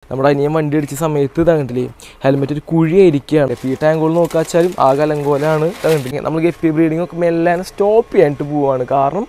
നമ്മുടെ അനിയൻ വണ്ടി അടിച്ച സമയത്ത് തകണ്ടില്ലേ ഹെൽമെറ്റ് ഒരു കുഴിയായിരിക്കുകയാണ് ഈ ടാങ്കുകൾ നോക്കാച്ചാലും ആകെ അലങ്കോലാണ് തകണ്ടിങ്ങനെ നമ്മൾ ഗപ്പി ബ്രീഡിംഗ് ഒക്കെ മെല്ലെ സ്റ്റോപ്പ് ചെയ്യാനായിട്ട് പോവുകയാണ് കാരണം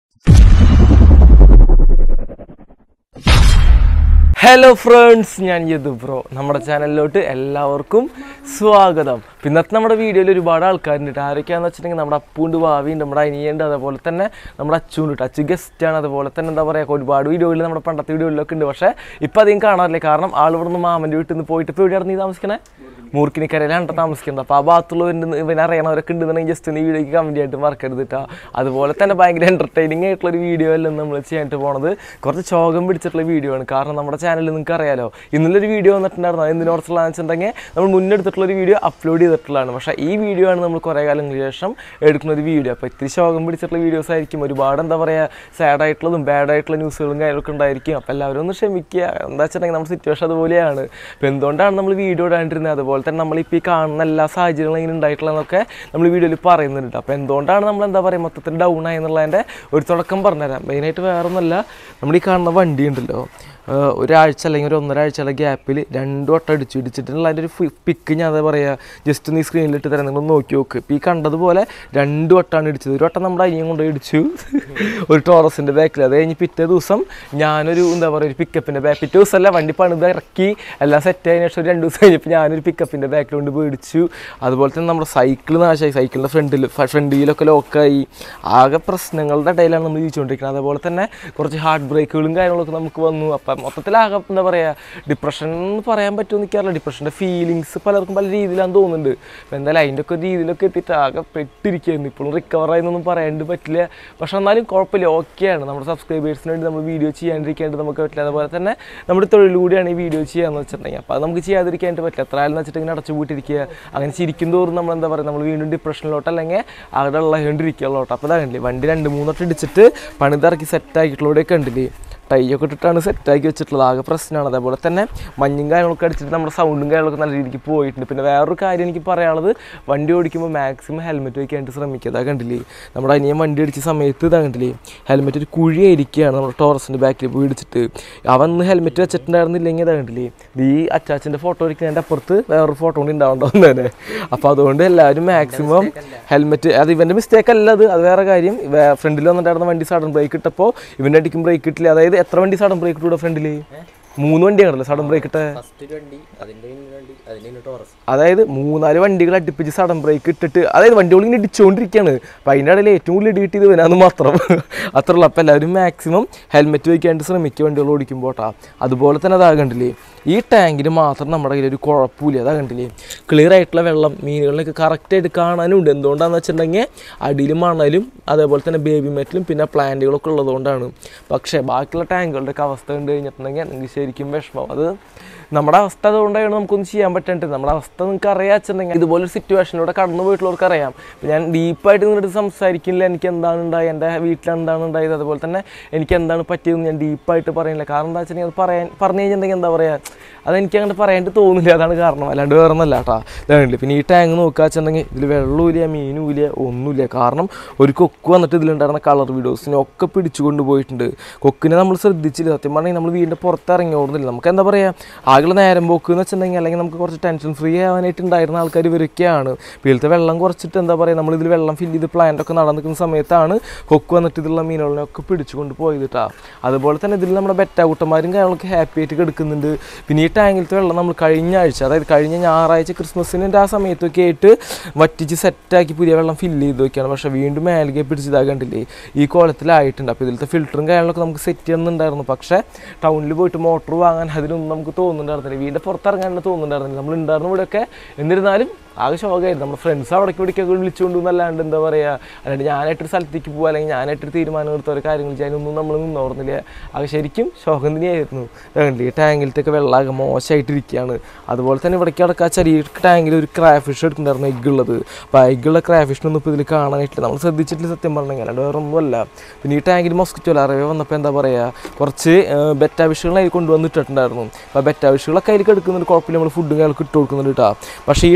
ഹലോ ഫ്രണ്ട്സ് ഞാൻ യദു ബ്രോ നമ്മുടെ ചാനലിലോട്ട് എല്ലാവർക്കും സ്വാഗതം പിന്നെ ഇന്നത്തെ നമ്മുടെ വീഡിയോയിൽ ഒരുപാട് ആൾക്കാരുണ്ട് ട്ടോ. ആരൊക്കെയാണെന്ന് വെച്ചിട്ടുണ്ടെങ്കിൽ നമ്മുടെ അപ്പുണ്ട് ഭാവിയുണ്ട് നമ്മുടെ അനിയുണ്ട് അതേപോലെ തന്നെ നമ്മുടെ അച്ചുണ്ട് അച്ചു ഗസ്റ്റാണ് അതുപോലെ തന്നെ എന്താ പറയുക ഒരുപാട് വീഡിയോയിൽ നമ്മുടെ പണ്ടത്തെ വീഡിയോയിലൊക്കെ ഉണ്ട് പക്ഷേ ഇപ്പം അധികം കാണാറില്ല കാരണം ആൾ ഇവിടെ നിന്ന് മാമൻ്റെ വീട്ടിൽ നിന്ന് പോയിട്ട് ഇപ്പോൾ എവിടെയാണ് നീ താമസിക്കണേ മൂർക്കിനിക്കരയിലാണ് താമസിക്കുന്നത് അപ്പോൾ ആ ഭാഗത്തുള്ളവരുണ്ട് ഇവനെ അറിയണവരൊക്കെ ഉണ്ടെന്നുണ്ടെങ്കിൽ ജസ്റ്റ് ഒന്ന് ഈ വീഡിയോക്ക് കമൻറ്റ് ആയിട്ട് മറക്കരുത് കേട്ടോ അതുപോലെ തന്നെ ഭയങ്കര എൻ്റർടൈനിങ് ആയിട്ടുള്ള ഒരു വീഡിയോ അല്ല നമ്മൾ ചെയ്യാനായിട്ട് പോണത് കുറച്ച് ചോകം പിടിച്ചിട്ടുള്ള വീഡിയോ ആണ് കാരണം നമ്മുടെ ചാനലിൽ നിങ്ങൾക്ക് അറിയാലോ ഇന്നലെ ഒരു വീഡിയോ വന്നിട്ടുണ്ടായിരുന്നു അത് എന്തിനോർത്തുള്ളതെന്ന് വെച്ചിട്ടുണ്ടെങ്കിൽ നമ്മൾ മുന്നെടുത്തിട്ടുള്ള ഒരു വീഡിയോ അപ്ലോഡ് ചെയ്തിട്ടുള്ളതാണ് പക്ഷേ ഈ വീഡിയോ ആണ് നമ്മൾ കുറേ കാലങ്ങൾക്ക് ശേഷം എടുക്കുന്ന ഒരു വീഡിയോ അപ്പോൾ ഇത്തിരി ശോകം പിടിച്ചിട്ടുള്ള വീഡിയോസ് ആയിരിക്കും ഒരുപാട് എന്താ പറയുക സാഡ് ആയിട്ടുള്ളതും ബാഡ് ആയിട്ടുള്ള ന്യൂസുകളും കാര്യങ്ങളൊക്കെ ഉണ്ടായിരിക്കും അപ്പോൾ എല്ലാവരും ഒന്ന് ക്ഷമിക്കുക എന്താ വെച്ചിട്ടുണ്ടെങ്കിൽ നമ്മുടെ സിറ്റുവേഷൻ അതുപോലെയാണ് അപ്പോൾ എന്തുകൊണ്ടാണ് നമ്മൾ വീഡിയോ ഇടാണ്ടിരുന്നത് അതുപോലെ തന്നെ നമ്മളിപ്പോൾ ഈ കാണുന്ന എല്ലാ സാഹചര്യങ്ങളും ഇങ്ങനെ ഉണ്ടായിട്ടുള്ളതെന്നൊക്കെ നമ്മൾ വീഡിയോയിൽ പറയുന്നുണ്ട് അപ്പോൾ എന്തുകൊണ്ടാണ് നമ്മൾ എന്താ പറയുക മൊത്തത്തിൽ ഡൗൺ ആയി എന്നുള്ളതിൻ്റെ ഒരു തുടക്കം പറഞ്ഞുതരാം മെയിനായിട്ട് വേറെ ഒന്നുമല്ല നമ്മൾ ഈ കാണുന്ന വണ്ടി ഉണ്ടല്ലോ ആഹ് ഒരാഴ്ച അല്ലെങ്കിൽ ഒരു ഒന്നരാഴ്ചയുടെ ഗ്യാപ്പിൽ രണ്ട് വട്ടം അടിച്ചു ഇടിച്ചിട്ടുള്ള അതിൻ്റെ ഒരു പിക്ക് ഞാൻ എന്താ പറയുക ജസ്റ്റ് ഒന്ന് ഈ സ്ക്രീനിലിട്ട് തരാം നിങ്ങൾ നോക്കി നോക്ക് ഇപ്പോൾ ഈ കണ്ടതുപോലെ രണ്ട് വട്ടമാണ് ഇടിച്ചത് ഒരു വട്ടം നമ്മുടെ അനിയും കൊണ്ട് ഇടിച്ചു ഒരു ടോറസിൻ്റെ ബാക്കിൽ അത് കഴിഞ്ഞ് പിറ്റേ ദിവസം ഞാനൊരു എന്താ പറയുക ഒരു പിക്കപ്പിൻ്റെ ബാക്ക് പിറ്റേ ദിവസമല്ല വണ്ടി പണിത് ഇറക്കി എല്ലാം സെറ്റ് ആയതിനു ശേഷം ഒരു രണ്ട് ദിവസം കഴിഞ്ഞപ്പോൾ ഞാനൊരു പിക്കപ്പിൻ്റെ ബാക്കിൽ കൊണ്ട് മേടിച്ചു അതുപോലെ തന്നെ നമ്മുടെ സൈക്കിൾ നാശമായി സൈക്കിളിൻ്റെ ഫ്രണ്ടിൽ ഫ്രണ്ട് വീലൊക്കെ ലോക്കായി ആകെ പ്രശ്നങ്ങളുടെ ഇടയിലാണ് നമ്മൾ ജീവിച്ചുകൊണ്ടിരിക്കുന്നത് അതുപോലെ തന്നെ കുറച്ച് ഹാർട്ട് ബ്രേക്കുകളും കാര്യങ്ങളൊക്കെ നമുക്ക് വന്നു അപ്പം മൊത്തത്തിലാകെ എന്താ പറയുക ഡിപ്രഷൻ എന്ന് പറയാൻ പറ്റുമോ എനിക്കറിയില്ല ഡിപ്രഷൻ്റെ ഫീലിങ്സ് പലർക്കും പല രീതിയിലാണെന്ന് തോന്നുന്നുണ്ട് അപ്പം എന്തായാലും അതിൻ്റെ ഒക്കെ രീതിയിലൊക്കെ എത്തിയിട്ട് ആകെ പെട്ടിരിക്കുകയായിരുന്നു ഇപ്പോഴും റിക്കവർ ആയെന്നൊന്നും പറയാണ്ട് പറ്റില്ല പക്ഷെ എന്നാലും കുഴപ്പമില്ല ഓക്കെയാണ് നമ്മുടെ സബ്സ്ക്രൈബേഴ്സിന് വേണ്ടി നമ്മൾ വീഡിയോ ചെയ്യാണ്ടിരിക്കാണ്ട് നമുക്ക് പറ്റില്ല അതുപോലെ തന്നെ നമ്മുടെ തൊഴിൽ കൂടിയാണ് ഈ വീഡിയോ ചെയ്യാന്ന് വെച്ചിട്ടുണ്ടെങ്കിൽ അപ്പോൾ അത് നമുക്ക് ചെയ്യാതിരിക്കാനായിട്ട് പറ്റില്ല എത്ര ആയാലും വെച്ചിട്ട് ഇങ്ങനെ അടച്ചു പൂട്ടിരിക്കുക അങ്ങനെ ചിരിക്കും തോറും നമ്മൾ എന്താ പറയുക നമ്മൾ വീണ്ടും ഡിപ്രഷനിലോട്ട് അല്ലെങ്കിൽ അവിടെ ഉള്ളതുകൊണ്ടിരിക്കുകയുള്ളോട്ട് അപ്പോൾ അതാകണ്ടില്ലേ വണ്ടി രണ്ട് മൂന്നോട്ട് ഇടിച്ചിട്ട് പണിതിറക്കി സെറ്റ് ആക്കിയിട്ടുള്ളവിടെയൊക്കെ ഉണ്ടല്ലേ ടൈയൊക്കെ ഇട്ടിട്ടാണ് സെറ്റാക്കി വെച്ചിട്ടുള്ളത് ആകെ പ്രശ്നമാണ് അതേപോലെ തന്നെ മഞ്ഞും കാര്യങ്ങളൊക്കെ അടിച്ചിട്ട് നമ്മുടെ സൗണ്ടും കാര്യങ്ങളൊക്കെ നല്ല രീതിക്ക് പോയിട്ടുണ്ട് പിന്നെ വേറൊരു കാര്യം എനിക്ക് പറയാനുള്ളത് വണ്ടി ഓടിക്കുമ്പോൾ മാക്സിമം ഹെൽമെറ്റ് വയ്ക്കാനായിട്ട് ശ്രമിക്കുക അതാ കണ്ടില്ലേ നമ്മുടെ അനിയൻ വണ്ടി അടിച്ച സമയത്ത് ഇതാ കണ്ടില്ലേ ഹെൽമെറ്റ് ഒരു കുഴിയായിരിക്കുകയാണ് നമ്മുടെ ടോറസിൻ്റെ ബാക്കിൽ പോയി ഇടിച്ചിട്ട് അവൻ ഒന്ന് ഹെൽമെറ്റ് വെച്ചിട്ടുണ്ടായിരുന്നില്ലെങ്കിൽ ഇതാ കണ്ടില്ലേ ഈ അച്ചാച്ചൻ്റെ ഫോട്ടോ എടുക്കുന്നതിൻ്റെ അപ്പുറത്ത് വേറൊരു ഫോട്ടോ കൂടി ഉണ്ടാവുണ്ടാവും തന്നെ അപ്പോൾ അതുകൊണ്ട് എല്ലാവരും മാക്സിമം ഹെൽമെറ്റ് അത് ഇവൻ്റെ മിസ്റ്റേക്ക് അല്ല അത് അത് വേറെ കാര്യം ഫ്രണ്ടിൽ വന്നിട്ടായിരുന്ന വണ്ടി സഡൻ ബ്രേക്ക് ഇട്ടപ്പോൾ ഇവൻ്റെ അടിക്കും ബ്രേക്ക് ഇട്ടില്ല അതായത് എത്ര വണ്ടി സഡൻ ബ്രേക്ക് ഇട്ടൂടെ ഫ്രണ്ടിൽ മൂന്ന് വണ്ടിയാണല്ലോ സഡൻ ബ്രേക്ക് ഇട്ടേ ഫസ്റ്റ് ഒരു വണ്ടി അതിന്റെ പിന്നിൽ വണ്ടി അതിന്റെ ടോറസ് അതായത് മൂന്നാല് വണ്ടികൾ അടുപ്പിച്ച് സഡൻ ബ്രേക്ക് ഇട്ടിട്ട് അതായത് വണ്ടികൾ ഇങ്ങനെ ഇടിച്ചുകൊണ്ടിരിക്കുകയാണ് അപ്പം അതിൻ്റെ ഇടയിൽ ഏറ്റവും കൂടുതൽ ഇടി കിട്ടിയത് ഇവനാന്ന് മാത്രം അത്ര ഉള്ളൂ അപ്പോൾ എല്ലാവരും മാക്സിമം ഹെൽമെറ്റ് വയ്ക്കാണ്ട് ശ്രമിക്കുക വണ്ടികൾ ഓടിക്കുമ്പോൾ കേട്ടോ അതുപോലെ തന്നെ അതാ കണ്ടില്ലേ ഈ ടാങ്കിന് മാത്രം നമ്മുടെ കയ്യിൽ ഒരു കുഴപ്പമില്ല അതാ കണ്ടില്ലേ ക്ലിയർ ആയിട്ടുള്ള വെള്ളം മീനുകളിലൊക്കെ കറക്റ്റായിട്ട് കാണാനും ഉണ്ട് എന്തുകൊണ്ടാണെന്ന് വെച്ചിട്ടുണ്ടെങ്കിൽ അടിയിൽ മണലും അതേപോലെ തന്നെ ബേബി മെറ്റലും പിന്നെ പ്ലാന്റുകളൊക്കെ ഉള്ളതുകൊണ്ടാണ് പക്ഷേ ബാക്കിയുള്ള ടാങ്കുകളുടെയൊക്കെ അവസ്ഥ കണ്ടു കഴിഞ്ഞിട്ടുണ്ടെങ്കിൽ നിങ്ങൾക്ക് ശരിക്കും വിഷമം അത് നമ്മുടെ അവസ്ഥ അതുകൊണ്ടാണ് നമുക്കൊന്നും ചെയ്യാൻ പറ്റാണ്ട് നമ്മുടെ അവസ്ഥ നിങ്ങൾക്ക് അറിയാച്ചുണ്ടെങ്കിൽ ഇതുപോലൊരു സിറ്റുവേഷനിലൂടെ കടന്നു പോയിട്ടുള്ളവർക്ക് അറിയാം ഇപ്പം ഞാൻ ഡീപ്പായിട്ട് നിങ്ങളുടെ സംസാരിക്കില്ല എനിക്ക് എന്താണ് ഉണ്ടായത് എൻ്റെ വീട്ടിൽ എന്താണ് ഉണ്ടായത് അതുപോലെ തന്നെ എനിക്ക് എന്താണ് പറ്റിയതെന്ന് ഞാൻ ഡീപ്പായിട്ട് പറയുന്നില്ല കാരണം എന്താ വെച്ചിട്ടുണ്ടെങ്കിൽ അത് പറയാൻ പറഞ്ഞു കഴിഞ്ഞിട്ടുണ്ടെങ്കിൽ എന്താ പറയുക അതെനിക്ക് അങ്ങനെ പറയാണ്ട് തോന്നില്ല അതാണ് കാരണം അല്ലാണ്ട് വേറെ ഒന്നല്ല കേട്ടോ ഇതാണില്ല പിന്നെ ഈ ടാങ്ക് നോക്കുക വെച്ചിട്ടുണ്ടെങ്കിൽ ഇതിൽ വെള്ളമില്ല മീനുമില്ല ഒന്നുമില്ല കാരണം ഒരു കൊക്ക് വന്നിട്ട് ഇതിലുണ്ടായിരുന്ന കളർ വീഡിയോസിനെ ഒക്കെ പിടിച്ചു കൊണ്ടുപോയിട്ടുണ്ട് കൊക്കിനെ നമ്മൾ ശ്രദ്ധിച്ചില്ല സത്യം പറഞ്ഞാൽ നമ്മൾ വീടിൻ്റെ പുറത്തിറങ്ങി ഓടുന്നില്ല നമുക്ക് എന്താ പറയുക ആകെ നേരം പോക്ക് എന്ന് വെച്ചിട്ടുണ്ടെങ്കിൽ അല്ലെങ്കിൽ നമുക്ക് കുറച്ച് ടെൻഷൻ ഫ്രീ ആവാനായിട്ട് ഉണ്ടായിരുന്ന ആൾക്കാർ ഇവരൊക്കെയാണ് വീട്ടിലത്തെ വെള്ളം കുറച്ചിട്ട് എന്താ പറയുക നമ്മൾ ഇതിൽ വെള്ളം ഫില്ല് ചെയ്ത് പ്ലാന്റ് ഒക്കെ നടന്നു നിൽക്കുന്ന സമയത്താണ് കൊക്ക് വന്നിട്ട് ഇതിലുള്ള മീനുകളെ ഒക്കെ പിടിച്ചു കൊണ്ട് പോയത് കേട്ടോ അതുപോലെ തന്നെ ഇതിൽ നമ്മുടെ ബെറ്റാകുട്ടന്മാരും കാര്യങ്ങളൊക്കെ ഹാപ്പി ആയിട്ട് കിടക്കുന്നുണ്ട് പിന്നെ ഈ ടാങ്കിലത്തെ വെള്ളം നമ്മൾ കഴിഞ്ഞ ആഴ്ച അതായത് കഴിഞ്ഞ ഞായറാഴ്ച ക്രിസ്മസിൻ്റെ ആ സമയത്തൊക്കെ ആയിട്ട് വറ്റിച്ച് സെറ്റാക്കി പുതിയ വെള്ളം ഫില്ല് ചെയ്ത് വെക്കുകയാണ് പക്ഷേ വീണ്ടും മേലുകെ പിടിച്ചതാ കണ്ടില്ലേ ഈ കോലത്തിലായിട്ടുണ്ട് അപ്പോൾ ഇതിലത്തെ ഫിൽറ്ററും കാര്യങ്ങളൊക്കെ നമുക്ക് സെറ്റ് ചെയ്യുന്നുണ്ടായിരുന്നു പക്ഷേ ടൗണിൽ പോയിട്ട് മോട്ടർ വാങ്ങാൻ അതിനൊന്നും നമുക്ക് തോന്നുന്നുണ്ടായിരുന്നില്ല വീടിൻ്റെ പുറത്തിറങ്ങാൻ തോന്നുന്നുണ്ടായിരുന്നില്ല നമ്മൾ ഉണ്ടായിരുന്ന ഇവിടെയൊക്കെ എന്നിരുന്നാലും ആകെ ശോകമായിരുന്നു നമ്മുടെ ഫ്രണ്ട്സ് അവിടേക്ക് ഇവിടേക്കൊക്കെ വിളിച്ചുകൊണ്ട് എന്നല്ലാണ്ട് എന്താ പറയുക അല്ലാണ്ട് ഞാനായിട്ടൊരു സ്ഥലത്തേക്ക് പോകുക അല്ലെങ്കിൽ ഞാനായിട്ടൊരു തീരുമാനം എടുത്ത ഓരോ കാര്യങ്ങൾ ചെയ്യാനൊന്നും നമ്മൾ നിന്നോർന്നില്ല ആകെ ശരിക്കും ശോകം തന്നെയായിരുന്നു കണ്ടില്ലേ ടാങ്കിലത്തൊക്കെ വെള്ളമാകെ മോശമായിട്ടിരിക്കുകയാണ് അതുപോലെ തന്നെ ഇവിടേക്ക് അടക്കം ആ ചെറിയ ടാങ്കിൽ ഒരു ക്രാ ഫിഷ് എടുക്കുന്നുണ്ടായിരുന്നു എഗ്ഗ് ഉള്ളത് അപ്പോൾ ആ എഗ്ഗുള്ള ക്രാ ഫിഷിനൊന്നും ഇപ്പോൾ ഇതിൽ കാണാനായിട്ടില്ല നമ്മൾ ശ്രദ്ധിച്ചിട്ടില്ല സത്യം പറഞ്ഞെങ്കിൽ അല്ലാണ്ട് വേറെ ഒന്നുമല്ല പിന്നെ ഈ ടാങ്കിൽ മൊസ്കിറ്റോ ലാറവേ വന്നപ്പോൾ എന്താ പറയുക കുറച്ച് ബെറ്റ ഫിഷുകൾ അതിൽ കൊണ്ടുവന്നിട്ടുണ്ടായിരുന്നു അപ്പോൾ ബെറ്റ ഫിഷുകളൊക്കെ അതിൽ കിടക്കുന്നുണ്ട് കുഴപ്പമില്ല നമ്മൾ ഫുഡും കാര്യങ്ങളൊക്കെ ഇട്ട് കൊടുക്കുന്നുണ്ട് കേട്ടോ പക്ഷേ ഈ ടാങ്കിൻ്റെ അവസ്ഥ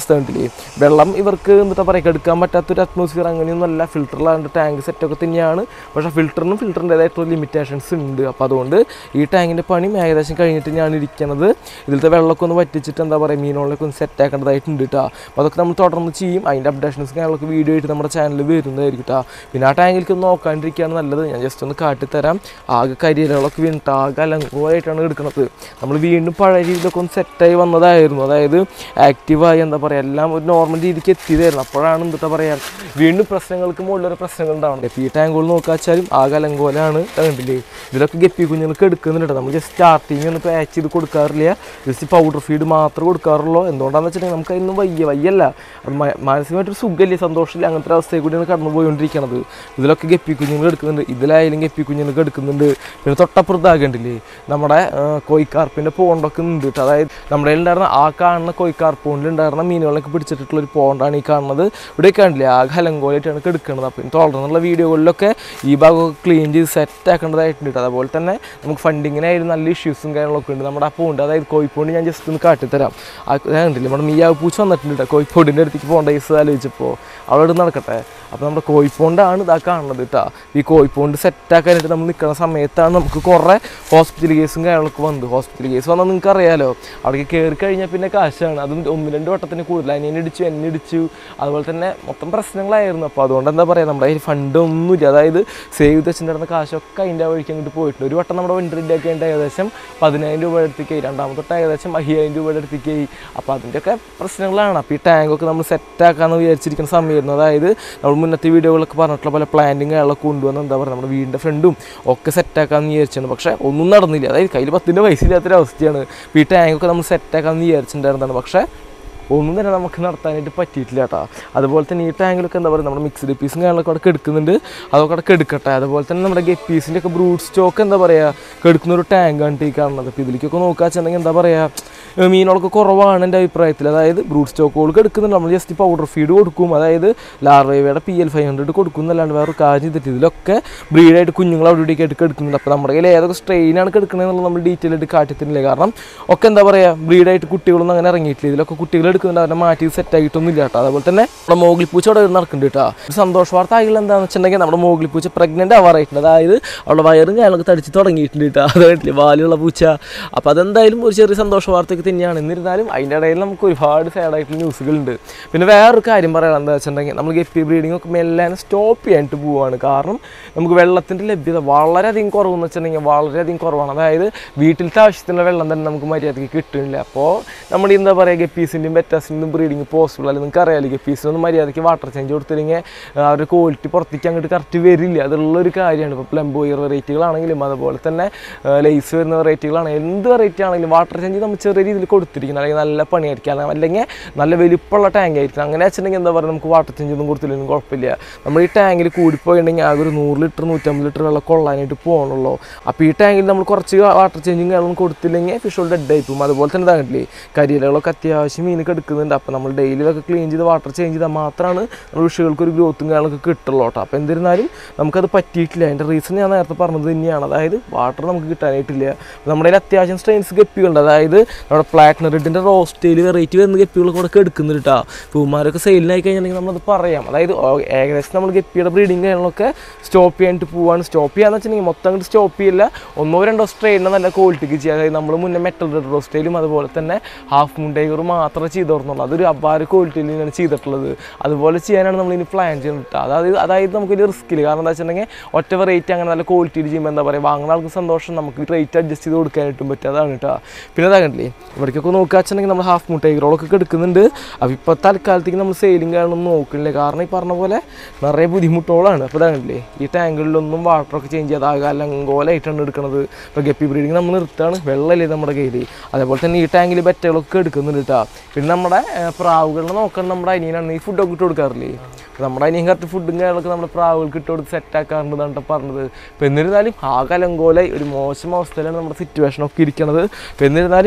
അവസ്ഥ കണ്ടില്ലേ വെള്ളം ഇവർക്ക് എന്താ പറയുക എടുക്കാൻ പറ്റാത്തൊരു അറ്റ്മോസ്ഫിയർ അങ്ങനെയൊന്നുമല്ല ഫിൽറ്ററിലാണ്ട് ടാങ്ക് സെറ്റൊക്കെ തന്നെയാണ് പക്ഷേ ഫിൽറ്ററിനും ഫിൽറ്ററിൻ്റെതായിട്ടുള്ള ലിമിറ്റേഷൻസ് ഉണ്ട് അപ്പോൾ അതുകൊണ്ട് ഈ ടാങ്കിൻ്റെ പണിയും ഏകദേശം കഴിഞ്ഞിട്ട് ഞാൻ ഇരിക്കുന്നത് ഇതിലത്തെ വെള്ളമൊക്കെ ഒന്ന് വറ്റിച്ചിട്ട് എന്താ പറയുക മീനുകളൊക്കെ ഒന്ന് സെറ്റ് ആക്കേണ്ടതായിട്ടുണ്ട് കേട്ടോ അപ്പോൾ അതൊക്കെ നമ്മൾ തുടർന്ന് ചെയ്യും അതിൻ്റെ അപ്ഡേഷൻസ് കാര്യങ്ങളൊക്കെ വീഡിയോ ആയിട്ട് നമ്മുടെ ചാനലിൽ വരുന്നതായിരിക്കും കേട്ടോ പിന്നെ ആ ടാങ്കിലേക്ക് ഒന്ന് നോക്കാണ്ടിരിക്കുകയാണ് നല്ലത് ഞാൻ ജസ്റ്റ് ഒന്ന് കാട്ടിത്തരാം ആകെ കരിയിലകളൊക്കെ വീണിട്ട് ആകെ അലങ്കോലായിട്ടാണ് എടുക്കുന്നത് നമ്മൾ വീണ്ടും പഴയ രീതിയിലൊക്കെ ഒന്ന് സെറ്റായി വന്നതായിരുന്നു അതായത് ആക്റ്റീവായി എന്താ പറയുക എല്ലാം ഒരു നോർമൽ രീതിക്ക് എത്തിയതായിരുന്നു അപ്പോഴാണ് എന്താ പറയുക വീണ്ടും പ്രശ്നങ്ങൾക്ക് മുകളിലൊരു പ്രശ്നങ്ങൾ ഉണ്ടാവുന്നത് ഇപ്പോൾ ഈ ടാങ്കുകൾ നോക്കാച്ചാലും ആകെ അലങ്കോലാണ് കണ്ടില്ലേ ഇതിലൊക്കെ ഗപ്പി കുഞ്ഞുങ്ങൾക്ക് എടുക്കുന്നുണ്ട് നമ്മൾ ജസ്റ്റ് സ്റ്റാർട്ടിങ് ഒന്ന് പാച്ച് ചെയ്ത് കൊടുക്കാറില്ല ജസ്റ്റ് പൗഡർ ഫീഡ് മാത്രമേ കൊടുക്കാറുള്ളൂ എന്തുകൊണ്ടാണെന്ന് വെച്ചിട്ടുണ്ടെങ്കിൽ നമുക്ക് അതിനൊന്നും വയ്യ വയ്യല്ല അത് മ- മാനസികമായിട്ടൊരു സുഖമില്ല സന്തോഷമില്ല അങ്ങനത്തെ ഒരു അവസ്ഥയിൽ കൂടിയാണ് കടന്നു പോയിക്കൊണ്ടിരിക്കുന്നത് ഇതിലൊക്കെ ഗപ്പി കുഞ്ഞുങ്ങൾ എടുക്കുന്നുണ്ട് ഇതിലായാലും ഗപ്പി കുഞ്ഞുങ്ങൾക്ക് എടുക്കുന്നുണ്ട് പിന്നെ തൊട്ടപ്പുറത്താകണ്ടില്ലേ നമ്മുടെ ആ, കോയിക്കാർപ്പിൻ്റെ പോണ്ടൊക്കെ ഉണ്ട് ട്ടോ. അതായത് നമ്മുടെ ഉണ്ടായിരുന്ന ആ കാണുന്ന കോയിക്കാർപ്പ് പോണ്ടിൽ ഉണ്ടായിരുന്ന മീനുകളൊക്കെ പിടിച്ചിട്ടുള്ള ഒരു പോണ്ടാണ് ഈ കാണുന്നത് ഇവിടെ കണ്ടില്ലേ ആകെ ഹലങ്കോലായിട്ടാണ് കിടക്കുന്നത് അപ്പം തുടർന്നുള്ള വീഡിയോകളിലൊക്കെ ഈ ഭാഗമൊക്കെ ക്ലീൻ ചെയ്ത് സെറ്റ് ആക്കേണ്ടതായിട്ടുണ്ട് ട്ടോ. അതുപോലെ തന്നെ നമുക്ക് ഫണ്ടിങ്ങിനായാലും നല്ല ഇഷ്യൂസും കാര്യങ്ങളൊക്കെ ഉണ്ട് നമ്മുടെ ആ പോണ്ട് അതായത് കോഴിപ്പോണ്ട് ഞാൻ ജസ്റ്റ് ഒന്ന് കാട്ടിത്തരാം ആ ഞാൻ കണ്ടില്ലേ നമ്മുടെ മിയാവ് പൂച്ച വന്നിട്ടുണ്ട് ട്ടോ. കോഴിപ്പോടിൻ്റെ അടുത്തേക്ക് പോകേണ്ട കേസ് ആലോചിച്ചപ്പോൾ അവിടെ നടക്കട്ടെ അപ്പോൾ നമ്മുടെ കോഴിപ്പോണ്ടാണ് ഇതാ കാണുന്നത് കേട്ടോ ഈ കോഴിപ്പോണ്ട് സെറ്റാക്കാനായിട്ട് നമ്മൾ നിൽക്കുന്ന സമയത്താണ് നമുക്ക് കുറേ ഹോസ്പിറ്റൽ കേസും കാര്യങ്ങളൊക്കെ വന്നത് ഹോസ്പിറ്റൽ കേസ് വന്നാൽ നിങ്ങൾക്ക് അറിയാലോ അവിടേക്ക് കയറി കഴിഞ്ഞാൽ പിന്നെ കാശാണ് അതും ഒന്ന് രണ്ട് വട്ടത്തിന് കൂടുതൽ അനിയനെ ഇടിച്ചു എന്നെ ഇടിച്ചു അതുപോലെ തന്നെ മൊത്തം പ്രശ്നങ്ങളായിരുന്നു അപ്പോൾ അതുകൊണ്ട് എന്താ പറയുക നമ്മുടെ കയ്യിൽ ഫണ്ട് ഒന്നുമില്ല അതായത് സേവ് വെച്ചിട്ടുണ്ടായിരുന്ന കാശൊക്കെ അതിൻ്റെ വഴിക്ക് അങ്ങോട്ട് പോയിട്ടുണ്ട് ഒരു വട്ടം നമ്മുടെ വണ്ടി റെഡി ആക്കേണ്ട ഏകദേശം പതിനായിരം രൂപ അടുത്തേക്ക് രണ്ടാമത്തെ തൊട്ട് ഏകദേശം അയ്യായിരം രൂപയുടെ അടുത്തേക്ക് അപ്പോൾ അതിൻ്റെയൊക്കെ പ്രശ്നങ്ങളാണ് അപ്പോൾ ഈ ടാങ്കൊക്കെ നമ്മൾ സെറ്റാക്കാമെന്ന് വിചാരിച്ചിരിക്കുന്ന സമയമായിരുന്നു അതായത് നമ്മൾ മുന്നത്തെ വീഡിയോകളൊക്കെ പറഞ്ഞിട്ടുള്ള പോലെ പ്ലാന്റിങ് കാര്യങ്ങളൊക്കെ കൊണ്ടുവന്ന് എന്താ പറയുക നമ്മുടെ വീടിൻ്റെ ഫ്രണ്ടും ഒക്കെ സെറ്റാക്കാമെന്ന് വിചാരിച്ചാണ് പക്ഷേ ഒന്നും നടന്നില്ല അതായത് കയ്യിൽ പത്തിൻ്റെ പൈസ ഇല്ലാത്തൊരവസ്ഥയാണ് അപ്പോൾ ഈ ടാങ്കൊക്കെ നമ്മൾ സെറ്റാക്കാമെന്ന് വിചാരിച്ചിട്ടുണ്ടായിരുന്നതാണ് പക്ഷേ ഒന്നും തന്നെ നമുക്ക് നടത്താനായിട്ട് പറ്റിയിട്ടില്ല കേട്ടോ അതുപോലെ തന്നെ ഈ ടാങ്കിലൊക്കെ എന്താ പറയുക നമ്മുടെ മിക്സ്ഡ് പീസും കാര്യങ്ങളൊക്കെ അവിടെ എടുക്കുന്നുണ്ട് അതൊക്കെ അവിടെ കെടുക്കട്ടെ അതുപോലെ തന്നെ നമ്മുടെ ഗപ്പീസിൻ്റെ ഒക്കെ ബ്രൂഡ് സ്റ്റോക്ക് എന്താ പറയുക കെടുക്കുന്ന ഒരു ടാങ്കാണ് ഈ കാണുന്നത് അപ്പോൾ ഇതിലേക്കൊക്കെ നോക്കാച്ചുണ്ടെങ്കിൽ എന്താ പറയുക മീനുകളൊക്കെ കുറവാണ് എൻ്റെ അഭിപ്രായത്തിൽ അതായത് ബ്രൂഡ് സ്റ്റോക്കുകൾ എടുക്കുന്നുണ്ട് നമ്മൾ ജസ്റ്റ് പൗഡർ ഫീഡ് കൊടുക്കും അതായത് ലാർവയുടെ പി എൽ ഫൈവ് ഹൺഡ്രഡ് കൊടുക്കും എന്നല്ലാണ്ട് വേറെ ഒരു കാര്യം ചെയ്തിട്ട് ഇതിലൊക്കെ ബ്രീഡായിട്ട് കുഞ്ഞുങ്ങൾ അവിടെ ഇവിടെയൊക്കെ ആയിട്ട് എടുക്കുന്നുണ്ട് അപ്പോൾ നമ്മുടെ കയ്യിൽ ഏതൊക്കെ സ്ട്രെയിനാണ് എടുക്കണമെന്നുള്ളത് നമ്മൾ ഡീറ്റെയിൽ ആയിട്ട് കാട്ടിത്തന്നില്ല കാരണം ഒക്കെ എന്താ പറയുക ബ്രീഡായിട്ട് കുട്ടികളൊന്നും അങ്ങനെ ഇറങ്ങിയിട്ടില്ല ഇതിലൊക്കെ കുട്ടികൾ എടുക്കുന്നുണ്ട് അവരെ മാറ്റി സെറ്റ് ആയിട്ടൊന്നും ഇല്ല കേട്ടോ അതുപോലെ തന്നെ നമ്മുടെ മോഗിൽ പൂച്ച അവിടെ നടക്കുന്നുണ്ട് കേട്ടോ ഒരു സന്തോഷ വാർത്ത ആയിട്ടുള്ള എന്താണെന്ന് വെച്ചിട്ടുണ്ടെങ്കിൽ നമ്മുടെ മോഗിൽ പൂച്ച പ്രഗ്നൻ്റ് ആവാറായിട്ടുണ്ട് അതായത് അവളുടെ വയറും കാര്യങ്ങളൊക്കെ തടിച്ച് തുടങ്ങിയിട്ടുണ്ട് കേട്ടോ അത് കണ്ടില്ലേ വാലുള്ള പൂച്ച അപ്പോൾ അതെന്തായാലും ഒരു ചെറിയ സന്തോഷ വാർത്തയൊക്കെ തന്നെയാണ് എന്നിരുന്നാലും അതിൻ്റെ ഇടയിൽ നമുക്ക് ഒരുപാട് സാഡായിട്ടുള്ള ന്യൂസുകളുണ്ട് പിന്നെ വേറൊരു കാര്യം പറയാൻ എന്താ വെച്ചിട്ടുണ്ടെങ്കിൽ നമ്മൾ ഗപ്പി ബ്രീഡിംഗ് ഒക്കെ മെല്ലെ സ്റ്റോപ്പ് ചെയ്യാനായിട്ട് പോവുകയാണ് കാരണം നമുക്ക് വെള്ളത്തിൻ്റെ ലഭ്യത വളരെയധികം കുറവെന്ന് വെച്ചിട്ടുണ്ടെങ്കിൽ വളരെയധികം കുറവാണ് അതായത് വീട്ടിലത്തെ ആവശ്യത്തിനുള്ള വെള്ളം തന്നെ നമുക്ക് മര്യാദയ്ക്ക് കിട്ടുന്നില്ല അപ്പോൾ നമ്മൾ എന്താ പറയുക ഗപ്പീസിൻ്റെയും ബെറ്റാസിൻ്റെയും ബ്രീഡിങ് പോസിബിൾ അല്ല നിങ്ങൾക്ക് അറിയാമല്ലോ ഗപ്പീസിനൊന്നും മര്യാദയ്ക്ക് വാട്ടർ ചേഞ്ച് കൊടുത്തില്ലെങ്കിൽ അവരുടെ ക്വാളിറ്റി പുറത്തേക്ക് അങ്ങോട്ട് കറക്റ്റ് വരില്ല അതുള്ളൊരു കാര്യമാണ് ഇപ്പോൾ പ്ലംബോയി വെറൈറ്റികളാണെങ്കിലും അതുപോലെ തന്നെ ലേസ് വരുന്ന വെറൈറ്റികളാണെങ്കിലും എന്ത് വെറൈറ്റി ആണെങ്കിലും വാട്ടർ ചേഞ്ച് നമ്മൾ ചെറിയ രീതിയിൽ കൊടുത്തിരിക്കണം അല്ലെങ്കിൽ നല്ല പണിയായിരിക്കും അല്ലെങ്കിൽ നല്ല വലിപ്പമുള്ള ടാങ്ക് ആയിരിക്കും അങ്ങനെ വെച്ചിട്ടുണ്ടെങ്കിൽ എന്താ പറയുക നമുക്ക് വാട്ടർ ചേഞ്ച് ഒന്നും കൊടുത്തില്ലെങ്കിലും കുഴപ്പമില്ല നമ്മൾ ഈ ടാങ്കിൽ കൂടിപ്പോയിട്ടുണ്ടെങ്കിൽ ആകെ ഒരു നൂറ് ലിറ്റർ നൂറ്റമ്പത് ലിറ്റർ വെള്ളം കൊള്ളാനായിട്ട് പോകണുള്ളൂ അപ്പോൾ ഈ ടാങ്കിൽ നമ്മൾ കുറച്ച് വാട്ടർ ചേഞ്ചും കാര്യങ്ങളും കൊടുത്തില്ലെങ്കിൽ ഫിഷുകൾ ഡെഡ് ആയി പോകും അതുപോലെ തന്നെ ഇതാകില്ലേ കരിയിലകളൊക്കെ അത്യാവശ്യം മീനൊക്കെ എടുക്കുന്നുണ്ട് അപ്പോൾ നമ്മൾ ഡെയിലി ഇതൊക്കെ ക്ലീൻ ചെയ്ത് വാട്ടർ ചേഞ്ച് ചെയ്താൽ മാത്രമാണ് നമ്മൾ ഫിഷുകൾക്ക് ഒരു ഗ്രോത്തും കാര്യങ്ങളൊക്കെ കിട്ടുള്ളൂ കേട്ടോ അപ്പോൾ എന്നിരുന്നാലും നമുക്കത് പറ്റിയിട്ടില്ല അതിൻ്റെ റീസൺ ഞാൻ നേരത്തെ പറഞ്ഞത് തന്നെയാണ് അതായത് വാട്ടർ നമുക്ക് കിട്ടാനായിട്ടില്ല നമ്മുടെ കയ്യിൽ അത്യാവശ്യം സ്ട്രെയിൻസ് ഗപ്പികളുണ്ട് അതായത് നമ്മുടെ പ്ലാറ്റിന റെഡിൻ്റെ റോസ്റ്റേൽ വെറൈറ്റി വരുന്ന ഗപ്പികളൊക്കെ കൂടെ എടുക്കുന്നുണ്ട് കേട്ടോ പൂമാരൊക്കെ സെയിലിനായി കഴിഞ്ഞിട്ടുണ്ടെങ്കിൽ നമ്മളത് പറയാം അതായത് ഓ- ഏകദേശം നമ്മൾ ഗപ്പിയുടെ ബ്രീഡിങ് കാര്യങ്ങളൊക്കെ സ്റ്റോപ്പ് ചെയ്യാനായിട്ട് പോവാണ് സ്റ്റോപ്പ് ചെയ്യാന്ന് വെച്ചിട്ടുണ്ടെങ്കിൽ മൊത്തം അങ്ങോട്ട് സ്റ്റോപ്പ് ചെയ്യില്ല ഒന്നോ രണ്ടോ സ്ട്രെയിനെ നല്ല ക്വാളിറ്റിക്ക് ചെയ്യുക അതായത് നമ്മൾ മുന്നേ മെറ്റൽ റെഡ് റോസ്റ്റയിലും അതുപോലെ തന്നെ ഹാഫ് മൂൺ ടൈഗർ മാത്രമേ ചെയ്തോർന്നുള്ളൂ അതൊരു അപാര ക്വാളിറ്റിയിൽ തന്നെയാണ് ചെയ്തിട്ടുള്ളത് അതുപോലെ ചെയ്യാനാണ് നമ്മൾ ഇനി പ്ലാൻ ചെയ്യുന്നത് കേട്ടോ അതായത് അതായത് നമുക്ക് വലിയ റിസ്ക്കില്ല കാരണം എന്താ വെച്ചിട്ടുണ്ടെങ്കിൽ ഒറ്റ റേറ്റ് അങ്ങനെ നല്ല ക്വാളിറ്റിയിൽ ചെയ്യുമ്പോൾ എന്താ പറയുക വാങ്ങുന്ന ആൾക്ക് സന്തോഷം നമുക്ക് റേറ്റ് അഡ്ജസ്റ്റ് ചെയ്ത് കൊടുക്കാനായിട്ടും പറ്റും അതാണ് കേട്ടോ പിന്നെ അതാ കണ്ടില്ലേ ഇവിടേക്കൊക്കെ നോക്കുക വെച്ചിട്ടുണ്ടെങ്കിൽ നമ്മൾ ഹാഫ് മൂൺ ടൈഗറോളൊക്കെ എടുക്കുന്നുണ്ട് അപ്പോൾ ഇപ്പോൾ തൽക്കാലത്തേക്ക് നമ്മൾ സെയിലിംഗ് കാര്യങ്ങളൊന്നും നോക്കുന്നില്ല കാരണം ഈ പറഞ്ഞ പോലെ നിറയെ ബുദ്ധിമുട്ടുകളാണ് അപ്പോൾ ഇതാ കണ്ടില്ലേ ഈ ടാങ്കുകളിലൊന്നും വാട്ടറൊക്കെ ചേഞ്ച് ചെയ്ത് ആകെ അലങ്കോലായിട്ടാണ് എടുക്കുന്നത് ഇപ്പോൾ ഗപ്പി ബ്രീഡിങ് നമ്മൾ നിർത്താണ് വെള്ളമല്ലേ നമ്മുടെ കയ്യിൽ അതേപോലെ തന്നെ ഈ ടാങ്കിൽ ബെറ്റകളൊക്കെ എടുക്കുന്നുണ്ട് കേട്ടോ പിന്നെ നമ്മുടെ ഏർ, പ്രാവുകളെ നോക്കാൻ നമ്മുടെ അനിയനാണ് ഈ ഫുഡൊക്കെ ഇട്ട് കൊടുക്കാറില്ലേ അപ്പോൾ നമ്മുടെ അനിയൻ കറക്റ്റ് ഫുഡും കാര്യങ്ങളൊക്കെ നമ്മുടെ പ്രാവുകൾക്ക് ഇട്ട് കൊടുത്ത് സെറ്റ് ആക്കാറുണ്ട് എന്നാണ് പറഞ്ഞത് അപ്പോൾ എന്നിരുന്നാലും ആകെ അലങ്കോലായി ഒരു മോശം അവസ്ഥയിലാണ് നമ്മുടെ സിറ്റുവേഷൻ ഒക്കെ ഇരിക്കുന്നത് അപ്പോൾ എന്നിരുന്നാലും എല്ലാത്തും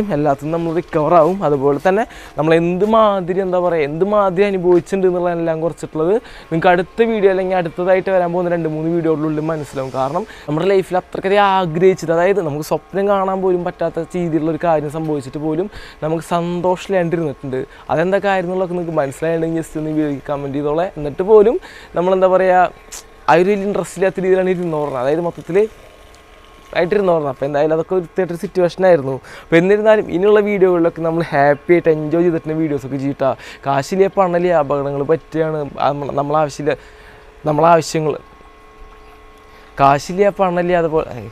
നിന്ന് നമ്മൾ റിക്കവർ ആവും അതുപോലെ തന്നെ നമ്മൾ എന്ത് മാതിരി എന്താ പറയുക എന്ത് മാതിരി അനുഭവിച്ചിട്ടുണ്ട് എന്നുള്ളതെല്ലാം കുറച്ചിട്ടുള്ളത് നിങ്ങൾക്ക് അടുത്ത വീഡിയോ അല്ലെങ്കിൽ അടുത്തതായിട്ട് വരാൻ പോകുന്ന രണ്ട് മൂന്ന് വീഡിയോകളിലുള്ളിൽ മനസ്സിലാവും കാരണം നമ്മുടെ ലൈഫിൽ അത്രക്കധികം ആഗ്രഹിച്ചിട്ട് അതായത് നമുക്ക് സ്വപ്നം കാണാൻ പോലും പറ്റാത്ത രീതിയിലുള്ള ഒരു കാര്യം സംഭവിച്ചിട്ട് പോലും നമുക്ക് സന്തോഷമില്ലാണ്ടിരുന്നിട്ടുണ്ട് അതെന്താ കാര്യം എന്നുള്ളതൊക്കെ നിങ്ങൾക്ക് മനസ്സിലായിട്ടുണ്ടെങ്കിൽ ജസ്റ്റ് ഒന്ന് വീഡിയോ കമൻറ്റ് ചെയ്തോളെ എന്നിട്ട് പോലും നമ്മളെന്താ പറയുക ആ ഒരു വലിയ ഇൻട്രസ്റ്റ് ഇല്ലാത്ത രീതിയിലാണ് ഇരുന്ന് പറഞ്ഞത് അതായത് മൊത്തത്തിൽ ആയിട്ടിരുന്നു പറഞ്ഞു അപ്പോൾ എന്തായാലും അതൊക്കെ ഒരു ഒരു സിറ്റുവേഷൻ ആയിരുന്നു അപ്പോൾ എന്നിരുന്നാലും ഇനിയുള്ള വീഡിയോകളിലൊക്കെ നമ്മൾ ഹാപ്പി ആയിട്ട് എൻജോയ് ചെയ്തിട്ടുള്ള വീഡിയോസൊക്കെ ചെയ്തിട്ടാ കാശിലെ പണലിയ അപകടങ്ങൾ പറ്റുകയാണ് നമ്മളാവശ്യമില്ല നമ്മളാവശ്യങ്ങൾ കാശിലിയ പണലിയ അതുപോലെ ഏയ്.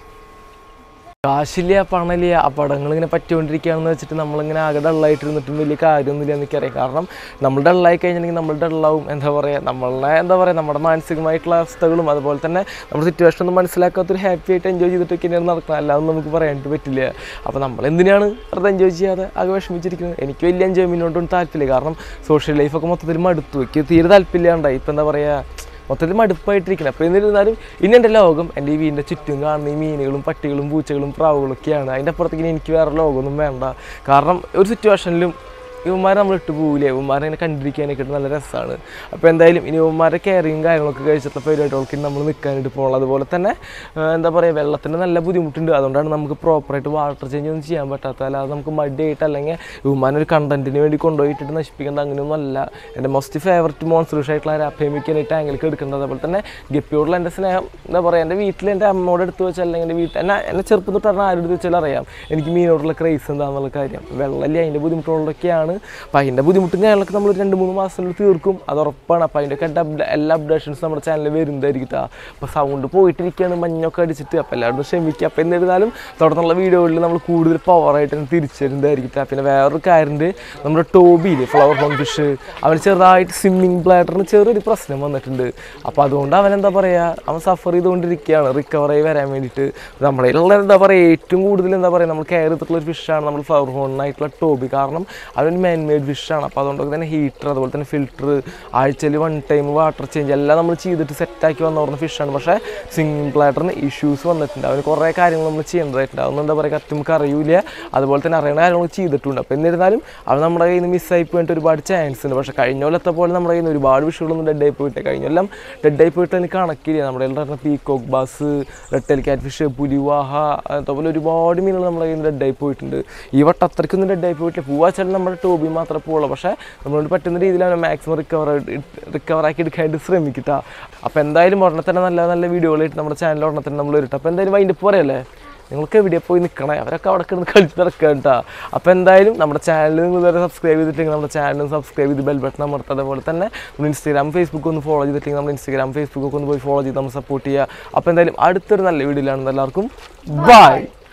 കാശില്ല പണലിയ അപകടങ്ങൾ ഇങ്ങനെ പറ്റിക്കൊണ്ടിരിക്കുകയാണെന്ന് വെച്ചിട്ട് നമ്മളിങ്ങനെ ആകെ ഡള്ളായിട്ട് ഇരുന്നിട്ടും വലിയ കാര്യമൊന്നുമില്ല എനിക്കറിയാം കാരണം നമ്മൾ ഡള്ളായി കഴിഞ്ഞിട്ടുണ്ടെങ്കിൽ നമ്മൾ ഡള്ളാവും എന്താ പറയുക നമ്മളെ എന്താ പറയുക നമ്മുടെ മാനസികമായിട്ടുള്ള അവസ്ഥകളും അതുപോലെ തന്നെ നമ്മുടെ സിറ്റുവേഷൻ ഒന്നും മനസ്സിലാക്കാത്തൊരു ഹാപ്പി ആയിട്ട് എൻജോയ് ചെയ്തിട്ടൊക്കെ ഇങ്ങനെ നടക്കണം അല്ലാതെ നമുക്ക് പറയാനായിട്ട് പറ്റില്ല അപ്പോൾ നമ്മൾ എന്തിനാണ് വെറുതെ എൻജോയ് ചെയ്യാതെ ആകെ വിഷമിച്ചിരിക്കുന്നത് എനിക്ക് വലിയ എൻജോയ്മെൻറ്റോടൊന്നും താല്പര്യമില്ല കാരണം സോഷ്യൽ ലൈഫൊക്കെ മൊത്തത്തിൽ മടുത്തു എനിക്ക് തീരെ താല്പര്യമില്ലാണ്ടായി ഇപ്പം എന്താ പറയുക മൊത്തത്തിൽ മടുപ്പായിട്ടിരിക്കണം അപ്പോൾ എന്നിരുന്നാലും ഇനി എൻ്റെ ലോകം എൻ്റെ ഈ വീടിൻ്റെ ചുറ്റും കാണുന്ന ഈ മീനുകളും പട്ടികളും പൂച്ചകളും പ്രാവുകളൊക്കെയാണ് അതിൻ്റെ അപ്പുറത്തേക്ക് ഇനി എനിക്ക് വേറെ ലോകമൊന്നും വേണ്ട കാരണം ഒരു സിറ്റുവേഷനിലും ഇവന്മാരെ നമ്മൾ ഇട്ട് പോകില്ലേ ഇവന്മാരെ ഇങ്ങനെ കണ്ടിരിക്കാനൊക്കെ നല്ല രസമാണ് അപ്പോൾ എന്തായാലും ഇനി ഇവന്മാരെ കെയറിങ് കാര്യങ്ങളൊക്കെ കഴിച്ചിട്ടുള്ള പരിപാടികൾക്ക് നമ്മൾ നിൽക്കാനായിട്ട് പോകണം അതുപോലെ തന്നെ ആ, എന്താ പറയുക വെള്ളത്തിന് നല്ല ബുദ്ധിമുട്ടുണ്ട് അതുകൊണ്ടാണ് നമുക്ക് പ്രോപ്പറായിട്ട് വാട്ടർ ചേഞ്ച് ഒന്നും ചെയ്യാൻ പറ്റാത്ത അല്ലാതെ നമുക്ക് മടിയായിട്ട് അല്ലെങ്കിൽ ഇവന്മാരെ ഒരു കണ്ടന്റിന് വേണ്ടി കൊണ്ടുപോയിട്ടിട്ട് നശിപ്പിക്കേണ്ട അങ്ങനെയൊന്നും അല്ല എൻ്റെ മോസ്റ്റ് ഫേവററ്റ് മോൺസ്റ്റർ ആയിട്ടുള്ള രാപ്പേമിക്കാൻ ഈ ടാങ്കിലേക്ക് എടുക്കേണ്ടത് അതുപോലെ തന്നെ ഗപ്പിയോടുള്ള എൻ്റെ സ്നേഹം എന്താ പറയുക എൻ്റെ വീട്ടിൽ എൻ്റെ അമ്മയോട് എടുത്ത് വെച്ചാൽ അല്ലെങ്കിൽ എൻ്റെ വീട്ടിൽ എന്നെ എന്നെ ചെറുപ്പം തൊട്ട് പറഞ്ഞാൽ ആരോട് വെച്ചാൽ അറിയാം എനിക്ക് മീനോടുള്ള ക്രൈസ് എന്താണെന്നുള്ള കാര്യം വെള്ളമില്ല അതിൻ്റെ ബുദ്ധിമുട്ടുകളൊക്കെയാണ് അപ്പോൾ അതിൻ്റെ ബുദ്ധിമുട്ടും കാര്യങ്ങളൊക്കെ നമ്മൾ ഒരു രണ്ട് മൂന്ന് മാസത്തിനുള്ളിൽ തീർക്കും അത് ഉറപ്പാണ് അപ്പോൾ അതിൻ്റെയൊക്കെ അപ്ഡേ- എല്ലാ അപ്ഡേഷൻസ് നമ്മുടെ ചാനലിൽ വരുന്നതായിരിക്കും ട്ടാ. അപ്പോൾ സൗണ്ട് പോയിട്ടിരിക്കുകയാണ് മഞ്ഞൊക്കെ അടിച്ചിട്ട് അപ്പോൾ എല്ലാവരും ക്ഷമിക്കുക അപ്പോൾ എന്നിരുന്നാലും തുടർന്നുള്ള വീഡിയോകളിൽ നമ്മൾ കൂടുതൽ പവറായിട്ട് തന്നെ തിരിച്ചു വരുന്നതായിരിക്കും ട്ടാ. പിന്നെ വേറൊരു കാര്യമുണ്ട് നമ്മുടെ ടോബിയിൽ ഫ്ലവർ ഹോം ഫിഷ് അവന് ചെറുതായിട്ട് സ്വിമ്മിങ് ബ്ലാഡറിന് ചെറിയൊരു പ്രശ്നം വന്നിട്ടുണ്ട് അപ്പോൾ അതുകൊണ്ട് അവൻ എന്താ പറയുക അവൻ സഫർ ചെയ്തുകൊണ്ടിരിക്കുകയാണ് റിക്കവർ ആയി വരാൻ വേണ്ടിയിട്ട് നമ്മുടെ കയ്യിലുള്ള എന്താ പറയുക ഏറ്റവും കൂടുതൽ എന്താ പറയുക നമ്മൾ കെയർ ചെയ്തിട്ടുള്ള ഒരു ഫിഷാണ് നമ്മൾ ഫ്ലവർ ഹോണിനായിട്ടുള്ള ടോബി കാരണം അവൻ മാൻ മെയ്ഡ് ഫിഷാണ് അപ്പോൾ അതുകൊണ്ടൊക്കെ തന്നെ ഹീറ്റർ അതുപോലെ തന്നെ ഫിൽറ്റർ ആഴ്ചയിൽ വൺ ടൈം വാട്ടർ ചേഞ്ച് എല്ലാം നമ്മൾ ചെയ്തിട്ട് സെറ്റാക്കി വന്ന പറഞ്ഞ ഫിഷാണ് പക്ഷേ സ്വിമ്മിങ് ബ്ലാഡറിന് ഇഷ്യൂസ് വന്നിട്ടുണ്ട് അവന് കുറേ കാര്യങ്ങൾ നമ്മൾ ചെയ്യേണ്ടതായിട്ടുണ്ട് അതൊന്നും എന്താ പറയുക കറക്റ്റ് നമുക്ക് അറിയില്ല അതുപോലെ തന്നെ അറിയുന്ന കാര്യങ്ങൾ ചെയ്തിട്ടുണ്ട് അപ്പോൾ എന്നിരുന്നാലും അവൻ നമ്മുടെ കയ്യിൽ നിന്ന് മിസ്സായി പോയിട്ട് ഒരുപാട് ചാൻസ് ഉണ്ട് പക്ഷേ കഴിഞ്ഞ കൊല്ലത്തെ പോലെ നമ്മുടെ കയ്യിൽ നിന്ന് ഒരുപാട് വിഷയങ്ങളൊന്നും ഡെഡായി പോയിട്ട് കഴിഞ്ഞ കൊല്ലം ഡെഡായി പോയിട്ട് എനിക്ക് കണക്കില്ല നമ്മുടെ കയ്യിൽ പറഞ്ഞ peacock bass redtail catfish പുലിവാഹ അതുപോലെ ഒരുപാട് മീനുകൾ നമ്മുടെ കയ്യിൽ നിന്ന് ഡെഡായി പോയിട്ടുണ്ട് ഈ വട്ടം അത്രയ്ക്കൊന്നും ഡെഡായി പോയിട്ടില്ല പൂവാച്ചാലും നമ്മുടെ ടോബി മാത്രമേ പോവുള്ളൂ പക്ഷേ നമ്മളോട് പറ്റുന്ന രീതിയിലാണ് മാക്സിമം റിക്കവർ റിക്കവർ ആക്കി എടുക്കാനായിട്ട് ശ്രമിക്കുക അപ്പോൾ എന്തായാലും ഉടനെ തന്നെ നല്ല നല്ല വീഡിയോകളായിട്ട് നമ്മുടെ ചാനൽ ഉടനെ തന്നെ നമ്മൾ വരും അപ്പോൾ എന്തായാലും അതിൻ്റെ പറയല്ലേ നിങ്ങൾക്ക് എവിടെ പോയി നിൽക്കണേ അവരൊക്കെ അവിടെ കിടന്ന് കളിച്ച് നടക്കുക കേട്ടോ അപ്പോൾ എന്തായാലും നമ്മുടെ ചാനൽ നിങ്ങൾ ഇതുവരെ സബ്സ്ക്രൈബ് ചെയ്തിട്ടില്ലെങ്കിൽ നമ്മുടെ ചാനൽ സബ്സ്ക്രൈബ് ചെയ്ത് ബെൽ ബട്ടൺ അമർത്തുക അതുപോലെ തന്നെ നമ്മൾ ഇൻസ്റ്റാഗ്രാം ഫേസ്ബുക്ക് ഒന്ന് ഫോളോ ചെയ്തിട്ടില്ലെങ്കിൽ നമ്മുടെ ഇൻസ്റ്റാഗ്രാം ഫേസ്ബുക്ക് ഒന്ന് പോയി ഫോളോ ചെയ്ത് നമ്മൾ സപ്പോർട്ട് ചെയ്യുക അപ്പോൾ എന്തായാലും അടുത്തൊരു നല്ല വീഡിയോയിലാണ് എല്ലാവർക്കും ബൈ